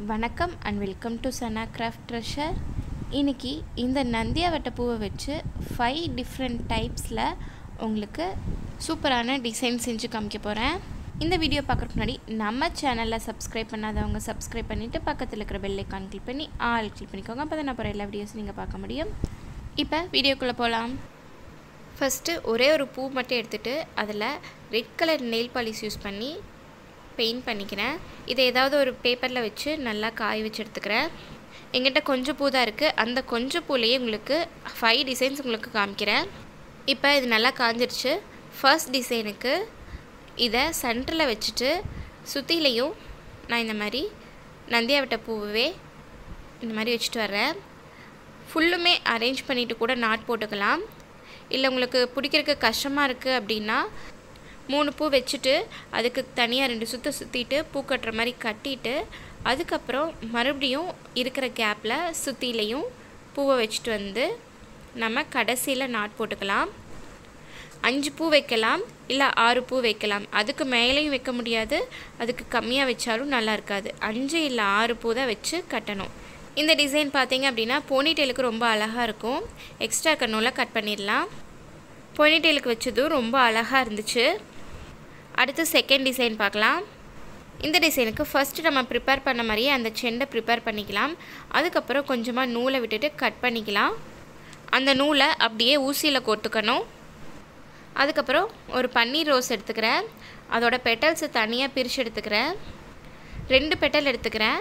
வணக்கம் and welcome to Sana craft treasure இன்னைக்கு இந்த நந்தியாவட்ட பூவை வச்சு ஃபைவ் டிஃப்ரெண்ட் டைப்ஸில் உங்களுக்கு சூப்பரான டிசைன் செஞ்சு காமிக்க போகிறேன் இந்த வீடியோ பார்க்குறதுக்கு முன்னாடி நம்ம சேனலில் சப்ஸ்கிரைப் பண்ணாதவங்க சப்ஸ்கிரைப் பண்ணிவிட்டு பக்கத்தில் இருக்கிற பெல் ஐக்கான் கிளிக் பண்ணி ஆல் கிளிக் பண்ணிக்கோங்க அப்போ தான் நான் போகிற எல்லா வீடியோஸும் நீங்கள் பார்க்க முடியும் இப்போ வீடியோக்குள்ளே போகலாம் ஃபஸ்ட்டு ஒரே ஒரு பூ மட்டும் எடுத்துகிட்டு அதில் red colour nail polish use பண்ணி பெயிண்ட் பண்ணிக்கிறேன் இதை ஏதாவது ஒரு பேப்பரில் வச்சு நல்லா காய வச்சு எடுத்துக்கிறேன் எங்கிட்ட கொஞ்சம் பூ தான் இருக்குது அந்த கொஞ்சம் பூலேயே உங்களுக்கு ஃபைவ் டிசைன்ஸ் உங்களுக்கு காமிக்கிறேன் இப்போ இது நல்லா காஞ்சிருச்சு ஃபர்ஸ்ட் டிசைனுக்கு இதை சென்டரில் வச்சுட்டு சுற்றிலையும் நான் இந்த மாதிரி நந்தியாவட்ட பூவே இந்த மாதிரி வச்சுட்டு வர்றேன் ஃபுல்லுமே அரேஞ்ச் பண்ணிவிட்டு கூட நாட் போட்டுக்கலாம் இல்லை உங்களுக்கு பிடிக்கிறதுக்கு கஷ்டமாக இருக்குது அப்படின்னா மூணு பூ வச்சுட்டு அதுக்கு தனியாக ரெண்டு சுற்று சுற்றிட்டு பூ கட்டுற மாதிரி கட்டிட்டு அதுக்கப்புறம் மறுபடியும் இருக்கிற கேப்பில் சுற்றிலையும் பூவை வச்சுட்டு வந்து நம்ம கடைசியில் நாட் போட்டுக்கலாம் அஞ்சு பூ வைக்கலாம் இல்லை ஆறு பூ வைக்கலாம் அதுக்கு மேலேயும் வைக்க முடியாது அதுக்கு கம்மியாக வச்சாலும் நல்லா இருக்காது அஞ்சு இல்லை ஆறு பூ தான் வச்சு கட்டணும் இந்த டிசைன் பார்த்தீங்க அப்படின்னா போனிடெயிலுக்கு ரொம்ப அழகாக இருக்கும் எக்ஸ்ட்ரா இருக்க நூலை கட் பண்ணிடலாம் போனிடெயிலுக்கு வச்சதும் ரொம்ப அழகாக இருந்துச்சு அடுத்து செகண்ட் டிசைன் பார்க்கலாம் இந்த டிசைனுக்கு ஃபஸ்ட்டு நம்ம ப்ரிப்பேர் பண்ண மாதிரியே அந்த செண்டை ப்ரிப்பேர் பண்ணிக்கலாம் அதுக்கப்புறம் கொஞ்சமாக நூலை விட்டுட்டு கட் பண்ணிக்கலாம் அந்த நூலை அப்படியே ஊசியில் கோர்த்துக்கணும் அதுக்கப்புறம் ஒரு பன்னீர் ரோஸ் எடுத்துக்கிறேன் அதோட பெட்டல்ஸை தனியாக பிரித்து எடுத்துக்கிறேன் ரெண்டு பெட்டல் எடுத்துக்கிறேன்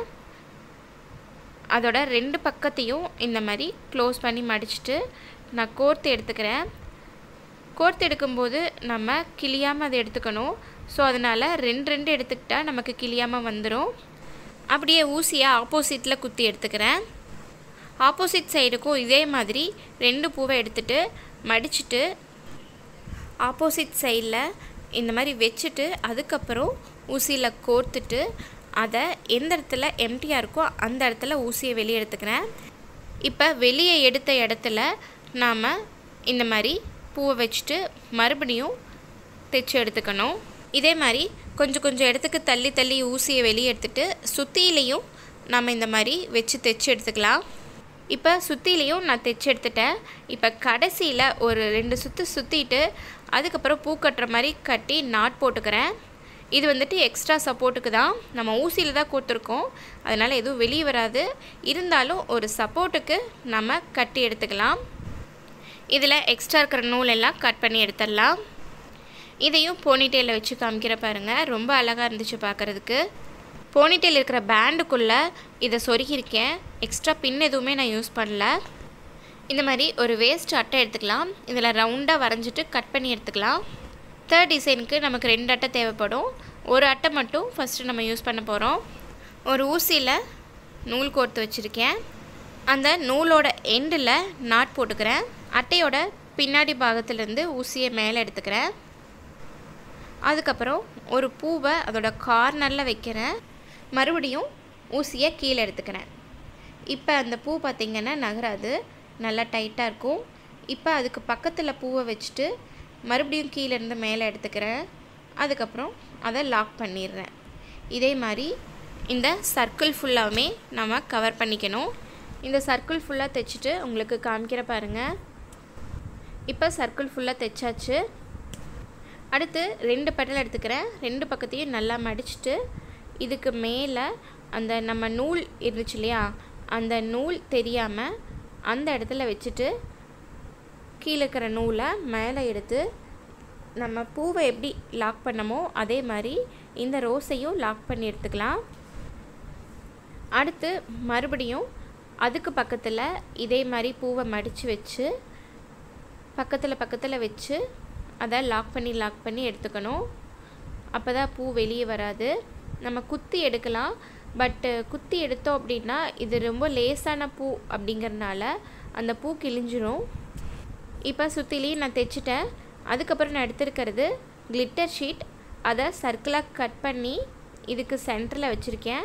அதோட ரெண்டு பக்கத்தையும் இந்த மாதிரி க்ளோஸ் பண்ணி மடிச்சுட்டு நான் கோர்த்து எடுத்துக்கிறேன் கோர்த்து எடுக்கும்போது நம்ம கிளியாமல் அதை எடுத்துக்கணும் ஸோ அதனால் ரெண்டு ரெண்டு எடுத்துக்கிட்டால் நமக்கு கிளியாமல் வந்துடும் அப்படியே ஊசியை ஆப்போசிட்டில் குத்தி எடுத்துக்கிறேன் ஆப்போசிட் சைடுக்கும் இதே மாதிரி ரெண்டு பூவை எடுத்துகிட்டு மடிச்சுட்டு ஆப்போசிட் சைடில் இந்த மாதிரி வச்சுட்டு அதுக்கப்புறம் ஊசியில் கோர்த்துட்டு அதை எந்த இடத்துல எம்டியாக இருக்கோ அந்த இடத்துல ஊசியை வெளியே எடுத்துக்கிறேன் இப்போ வெளியே எடுத்த இடத்துல நாம் இந்த மாதிரி பூவை வச்சுட்டு மறுபடியும் தைச்சு எடுத்துக்கணும் இதே மாதிரி கொஞ்சம் கொஞ்சம் இடத்துக்கு தள்ளி தள்ளி ஊசியை வெளியே எடுத்துட்டு சுற்றிலையும் நம்ம இந்த மாதிரி வச்சு தைச்சு எடுத்துக்கலாம் இப்போ சுற்றிலையும் நான் தைச்சு எடுத்துட்டேன் இப்போ கடைசியில் ஒரு ரெண்டு சுற்று சுற்றிட்டு அதுக்கப்புறம் பூ கட்டுற மாதிரி கட்டி நாட் போட்டுக்கிறேன் இது வந்துட்டு எக்ஸ்ட்ரா சப்போர்ட்டுக்கு தான் நம்ம ஊசியில் தான் கொடுத்துருக்கோம் அதனால் எதுவும் வெளியே வராது இருந்தாலும் ஒரு சப்போர்ட்டுக்கு நம்ம கட்டி எடுத்துக்கலாம் இதில் எக்ஸ்ட்ரா இருக்கிற நூல் எல்லாம் கட் பண்ணி எடுத்துடலாம் இதையும் போனிடெயிலில் வச்சு காமிக்கிற பாருங்கள் ரொம்ப அழகாக இருந்துச்சு பார்க்குறதுக்கு போனிடெயில் இருக்கிற பேண்டுக்குள்ளே இதை சொருகியிருக்கேன் எக்ஸ்ட்ரா பின் எதுவுமே நான் யூஸ் பண்ணல இந்த மாதிரி ஒரு வேஸ்ட் அட்டை எடுத்துக்கலாம் இதில் ரவுண்டாக வரைஞ்சிட்டு கட் பண்ணி எடுத்துக்கலாம் தேர்ட் டிசைனுக்கு நமக்கு ரெண்டு அட்டை தேவைப்படும் ஒரு அட்டை மட்டும் ஃபஸ்ட்டு நம்ம யூஸ் பண்ண போகிறோம் ஒரு ஊசியில் நூல் கோர்த்து வச்சுருக்கேன் அந்த நூலோட எண்டில் நாட் போட்டுக்கிறேன் அட்டையோட பின்னாடி பாகத்துலேருந்து ஊசியை மேலே எடுத்துக்கிறேன் அதுக்கப்புறம் ஒரு பூவை அதோட கார்னரில் வைக்கிறேன் மறுபடியும் ஊசியை கீழே எடுத்துக்கிறேன் இப்போ அந்த பூ பார்த்திங்கன்னா நகராது நல்லா டைட்டாக இருக்கும் இப்போ அதுக்கு பக்கத்தில் பூவை வச்சுட்டு மறுபடியும் கீழேருந்து மேலே எடுத்துக்கிறேன் அதுக்கப்புறம் அதை லாக் பண்ணிடுறேன் இதே மாதிரி இந்த சர்க்கிள் ஃபுல்லாகவுமே நம்ம கவர் பண்ணிக்கணும் இந்த சர்க்கிள் ஃபுல்லாக தைச்சிட்டு உங்களுக்கு காமிக்கிற பாருங்கள் இப்போ சர்க்கிள் ஃபுல்லாக தைச்சாச்சு அடுத்து ரெண்டு பெட்டல் எடுத்துக்கிறேன் ரெண்டு பக்கத்தையும் நல்லா மடிச்சுட்டு இதுக்கு மேலே அந்த நம்ம நூல் இருந்துச்சு இல்லையா அந்த நூல் தெரியாமல் அந்த இடத்துல வச்சுட்டு கீழே இருக்கிற நூலை மேலே எடுத்து நம்ம பூவை எப்படி லாக் பண்ணமோ அதே மாதிரி இந்த ரோஸையும் லாக் பண்ணி எடுத்துக்கலாம் அடுத்து மறுபடியும் அதுக்கு பக்கத்தில் இதே மாதிரி பூவை மடித்து வச்சு பக்கத்தில் பக்கத்தில் வச்சு அதை லாக் பண்ணி லாக் பண்ணி எடுத்துக்கணும் அப்போ தான் பூ வெளியே வராது நம்ம குத்தி எடுக்கலாம் பட்டு குத்தி எடுத்தோம் அப்படின்னா இது ரொம்ப லேசான பூ அப்படிங்கிறதுனால அந்த பூ கிழிஞ்சிரும் இப்போ சுற்றிலையும் நான் தைச்சிட்டேன் அதுக்கப்புறம் நான் எடுத்துருக்கிறது கிளிட்டர் ஷீட் அதை சர்க்கிளாக கட் பண்ணி இதுக்கு சென்டரில் வச்சுருக்கேன்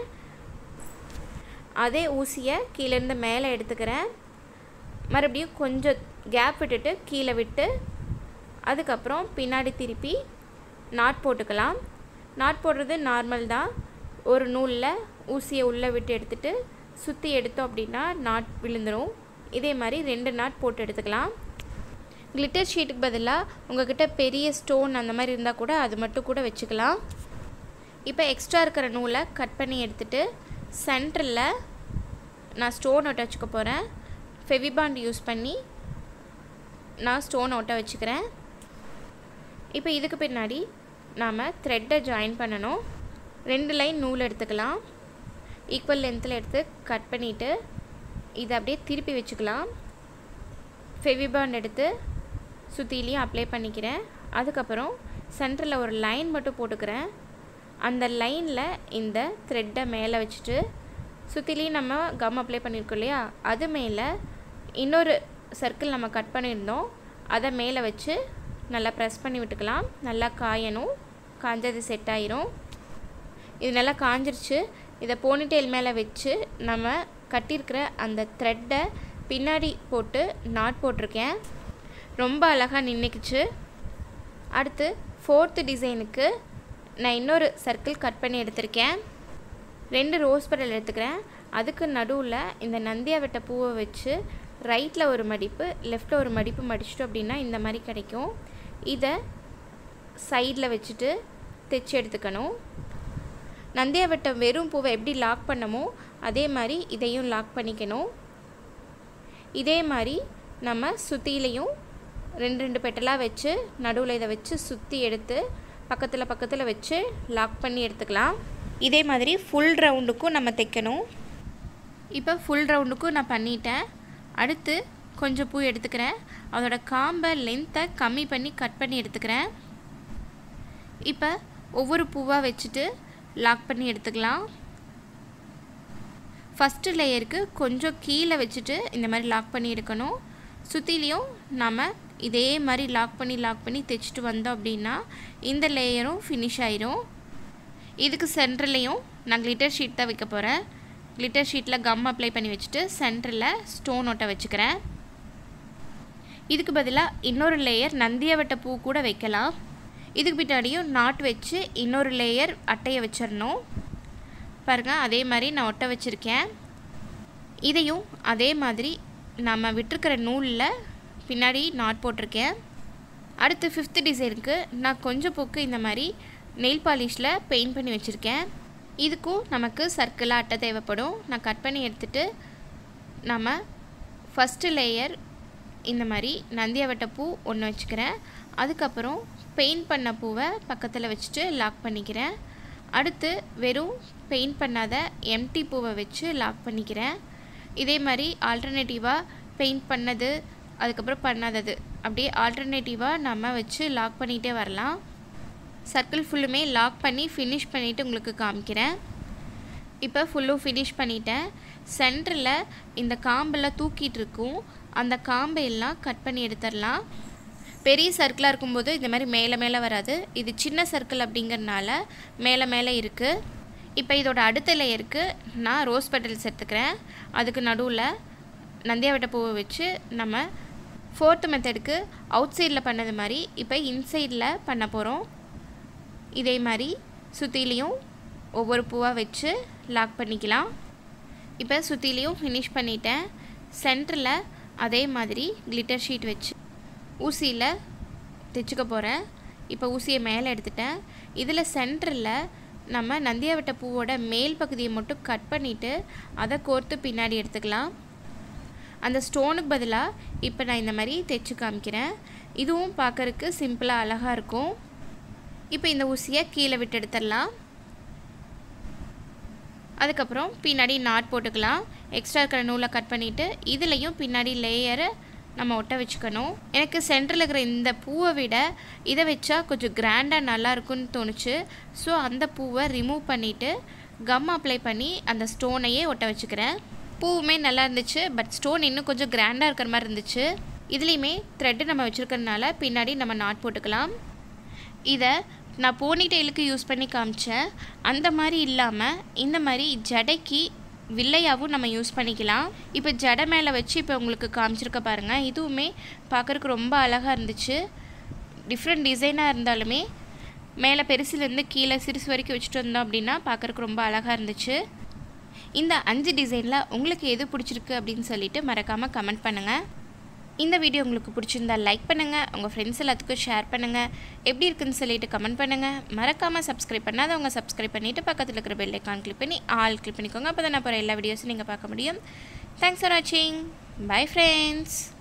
அதே ஊசியை கீழேருந்து மேலே எடுத்துக்கிறேன் மறுபடியும் கொஞ்சம் கேப் விட்டுட்டு கீழே விட்டு அதுக்கப்புறம் பின்னாடி திருப்பி நாட் போட்டுக்கலாம் நாட் போடுறது நார்மல் தான் ஒரு நூலில் ஊசியை உள்ளே விட்டு எடுத்துகிட்டு சுற்றி எடுத்தோம் அப்படின்னா நாட் விழுந்துடும் இதே மாதிரி ரெண்டு நாட் போட்டு எடுத்துக்கலாம் கிளிட்டர் ஷீட்டுக்கு பதிலாக உங்கள்கிட்ட பெரிய ஸ்டோன் அந்த மாதிரி இருந்தால் கூட அது மட்டும் கூட வச்சுக்கலாம் இப்போ எக்ஸ்ட்ரா இருக்கிற நூலை கட் பண்ணி எடுத்துகிட்டு சென்டரில் நான் ஸ்டோன் ஒட்ட வச்சுக்க போகிறேன் ஃபெவிபாண்ட் யூஸ் பண்ணி நான் ஸ்டோன் ஒட்ட வச்சுக்கிறேன் இப்போ இதுக்கு பின்னாடி நாம் த்ரெட்டை ஜாயின் பண்ணணும் ரெண்டு லைன் நூல் எடுத்துக்கலாம் ஈக்குவல் லென்த்தில் எடுத்து கட் பண்ணிவிட்டு இதை அப்படியே திருப்பி வச்சுக்கலாம் ஃபெவிபாண்ட் எடுத்து சுற்றிலையும் அப்ளை பண்ணிக்கிறேன் அதுக்கப்புறம் சென்டரில் ஒரு லைன் மட்டும் போட்டுக்கிறேன் அந்த லைனில் இந்த த்ரெட்டை மேலே வச்சுட்டு சுற்றிலையும் நம்ம கம் அப்ளை பண்ணியிருக்கோம் இல்லையா அது மேலே இன்னொரு சர்க்கிள் நம்ம கட் பண்ணியிருந்தோம் அதை மேலே வச்சு நல்லா ப்ரெஸ் பண்ணி விட்டுக்கலாம் நல்லா காயணும் காஞ்சது செட் ஆயிரும் இது நல்லா காஞ்சிருச்சு இதை போனிடெயில் மேலே வச்சு நம்ம கட்டியிருக்கிற அந்த த்ரெட்டை பின்னாடி போட்டு நாட் போட்டிருக்கேன் ரொம்ப அழகாக நின்றுக்குச்சு அடுத்து ஃபோர்த்து டிசைனுக்கு நான் இன்னொரு சர்க்கிள் கட் பண்ணி எடுத்திருக்கேன் ரெண்டு ரோஸ் பெடல் எடுத்துக்கிறேன் அதுக்கு நடுவில் இந்த நந்தியாவட்ட பூவை வச்சு ரைட்டில் ஒரு மடிப்பு லெஃப்ட்டில் ஒரு மடிப்பு மடிச்சிட்டோம் அப்படின்னா இந்த மாதிரி கிடைக்கும் இதை சைடில் வச்சுட்டு தைச்சி எடுத்துக்கணும் நந்தியாவட்டம் வெறும் பூவை எப்படி லாக் பண்ணமோ அதே மாதிரி இதையும் லாக் பண்ணிக்கணும் இதே மாதிரி நம்ம சுற்றிலையும் ரெண்டு ரெண்டு பெட்டலாக வச்சு நடுவில் இதை வச்சு சுற்றி எடுத்து பக்கத்தில் பக்கத்தில் வச்சு லாக் பண்ணி எடுத்துக்கலாம் இதே மாதிரி ஃபுல் ரவுண்டுக்கும் நம்ம தைக்கணும் இப்போ ஃபுல் ரவுண்டுக்கும் நான் பண்ணிட்டேன் அடுத்து கொஞ்சம் பூ எடுத்துக்கிறேன் அதோட காம்பை லென்த்தை கம்மி பண்ணி கட் பண்ணி எடுத்துக்கிறேன் இப்போ ஒவ்வொரு பூவாக வச்சுட்டு லாக் பண்ணி எடுத்துக்கலாம் ஃபஸ்ட்டு லேயருக்கு கொஞ்சம் கீழே வச்சுட்டு இந்த மாதிரி லாக் பண்ணி எடுக்கணும் சுற்றிலையும் நம்ம இதே மாதிரி லாக் பண்ணி லாக் பண்ணி தைச்சிட்டு வந்தோம் அப்படின்னா இந்த லேயரும் ஃபினிஷ் ஆயிரும் இதுக்கு சென்டர்லேயும் நான் கிளிட்டர் ஷீட் தான் வைக்க போகிறேன் கிளிட்டர் ஷீட்டில் கம் அப்ளை பண்ணி வச்சுட்டு சென்டரில் ஸ்டோன் ஒட்ட வச்சுக்கிறேன் இதுக்கு பதிலாக இன்னொரு லேயர் நந்தியவட்ட பூ கூட வைக்கலாம் இதுக்கு பின்னாடியும் நாட் வச்சு இன்னொரு லேயர் அட்டையை வச்சிடணும் பாருங்கள் அதே மாதிரி நான் ஒட்ட வச்சுருக்கேன் இதையும் அதே மாதிரி நம்ம விட்டுருக்கிற நூலில் பின்னாடி நாட் போட்டிருக்கேன் அடுத்து ஃபிஃப்த்து டிசைனுக்கு நான் கொஞ்சம் பூக்கு இந்த மாதிரி நெயில் பாலிஷில் பெயிண்ட் பண்ணி வச்சுருக்கேன் இதுக்கும் நமக்கு சர்க்கிளாக அட்டை தேவைப்படும் நான் கட் பண்ணி எடுத்துகிட்டு நம்ம ஃபஸ்ட்டு லேயர் இந்த மாதிரி நந்தியாவட்ட பூ ஒன்று வச்சுக்கிறேன் அதுக்கப்புறம் பெயிண்ட் பண்ண பூவை பக்கத்தில் வச்சுட்டு லாக் பண்ணிக்கிறேன் அடுத்து வெறும் பெயிண்ட் பண்ணாத எம்டி பூவை வச்சு லாக் பண்ணிக்கிறேன் இதே மாதிரி ஆல்டர்னேட்டிவாக பெயிண்ட் பண்ணது அதுக்கப்புறம் பண்ணாதது அப்படியே ஆல்டர்னேட்டிவாக நம்ம வச்சு லாக் பண்ணிகிட்டே வரலாம் சர்க்கிள் ஃபுல்லுமே லாக் பண்ணி ஃபினிஷ் பண்ணிவிட்டு உங்களுக்கு காமிக்கிறேன் இப்போ ஃபுல்லும் ஃபினிஷ் பண்ணிட்டேன் சென்டரில் இந்த காம்பெல்லாம் தூக்கிட்டு இருக்கும் அந்த காம்பை எல்லாம் கட் பண்ணி எடுத்துடலாம் பெரிய சர்க்கிளாக இருக்கும்போது இந்த மாதிரி மேலே மேலே வராது இது சின்ன சர்க்கிள் அப்படிங்கிறனால மேலே மேலே இருக்குது இப்போ இதோட அடுத்த லேயருக்கு நான் ரோஸ் பெட்டல்ஸ் எடுத்துக்கிறேன் அதுக்கு நடுவில் நந்தியாவட்ட பூவை வச்சு நம்ம ஃபோர்த்து மெத்தடுக்கு அவுட் சைடில் பண்ணது மாதிரி இப்போ இன்சைடில் பண்ண போகிறோம் இதே மாதிரி சுற்றிலையும் ஒவ்வொரு பூவாக வச்சு லாக் பண்ணிக்கலாம் இப்போ சுற்றிலையும் ஃபினிஷ் பண்ணிட்டேன் சென்டரில் அதே மாதிரி கிளிட்டர் ஷீட் வச்சு ஊசியில் தைச்சிக்க போகிறேன் இப்போ ஊசியை மேலே எடுத்துட்டேன் இதில் சென்டரில் நம்ம நந்தியாவட்ட பூவோட மேல் பகுதியை மட்டும் கட் பண்ணிவிட்டு அதை கோர்த்து பின்னாடி எடுத்துக்கலாம் அந்த ஸ்டோனுக்கு பதிலாக இப்போ நான் இந்த மாதிரி தைச்சு காமிக்கிறேன் இதுவும் பார்க்கறக்கு சிம்பிளாக அழகாக இருக்கும் இப்போ இந்த ஊசியை கீழே விட்டு எடுத்துடலாம் அதுக்கப்புறம் பின்னாடி நாட் போட்டுக்கலாம் எக்ஸ்ட்ரா இருக்கிற நூலை கட் பண்ணிவிட்டு இதுலேயும் பின்னாடி லேயரை நம்ம ஒட்ட வச்சுக்கணும் எனக்கு சென்டரில் இருக்கிற இந்த பூவை விட இதை வச்சா கொஞ்சம் கிராண்டாக நல்லா இருக்கும்னு தோணுச்சு ஸோ அந்த பூவை ரிமூவ் பண்ணிவிட்டு கம் அப்ளை பண்ணி அந்த ஸ்டோனையே ஒட்ட வச்சுக்கிறேன் பூவுமே நல்லா இருந்துச்சு பட் ஸ்டோன் இன்னும் கொஞ்சம் கிராண்டாக இருக்கிற மாதிரி இருந்துச்சு இதுலேயுமே த்ரெட்டு நம்ம வச்சுருக்கறனால பின்னாடி நம்ம நாட் போட்டுக்கலாம் இதை நான் போனி டெயிலுக்கு யூஸ் பண்ணி காமிச்சேன் அந்த மாதிரி இல்லாமல் இந்த மாதிரி ஜடைக்கு வில்லையாகவும் நம்ம யூஸ் பண்ணிக்கலாம் இப்போ ஜடை மேலே வச்சு இப்போ உங்களுக்கு காமிச்சிருக்க பாருங்கள் இதுவுமே பார்க்குறக்கு ரொம்ப அழகாக இருந்துச்சு டிஃப்ரெண்ட் டிசைனாக இருந்தாலுமே மேலே பெருசுலேருந்து கீழே சிறுசு வரைக்கும் வச்சுட்டு வந்தோம் அப்படின்னா பார்க்குறக்கு ரொம்ப அழகாக இருந்துச்சு இந்த அஞ்சு டிசைனில் உங்களுக்கு எது பிடிச்சிருக்கு அப்படின்னு சொல்லிட்டு மறக்காமல் கமெண்ட் பண்ணுங்கள் இந்த வீடியோ உங்களுக்கு பிடிச்சிருந்தா லைக் பண்ணுங்கள் உங்கள் ஃப்ரெண்ட்ஸ் எல்லாத்துக்கும் ஷேர் பண்ணுங்கள் எப்படி இருக்குன்னு சொல்லிட்டு கமெண்ட் பண்ணுங்கள் மறக்காமல் சப்ஸ்கிரைப் பண்ணாதவங்க சப்ஸ்கிரைப் பண்ணிவிட்டு பக்கத்தில் இருக்கிற பெல் ஐக்கான் கிளிக் பண்ணி ஆல் கிளிக் பண்ணிக்கோங்க அப்போ தான் நான் போகிற எல்லா வீடியோஸும் நீங்கள் பார்க்க முடியும் தேங்க்ஸ் ஃபார் வாட்சிங் பை ஃப்ரெண்ட்ஸ்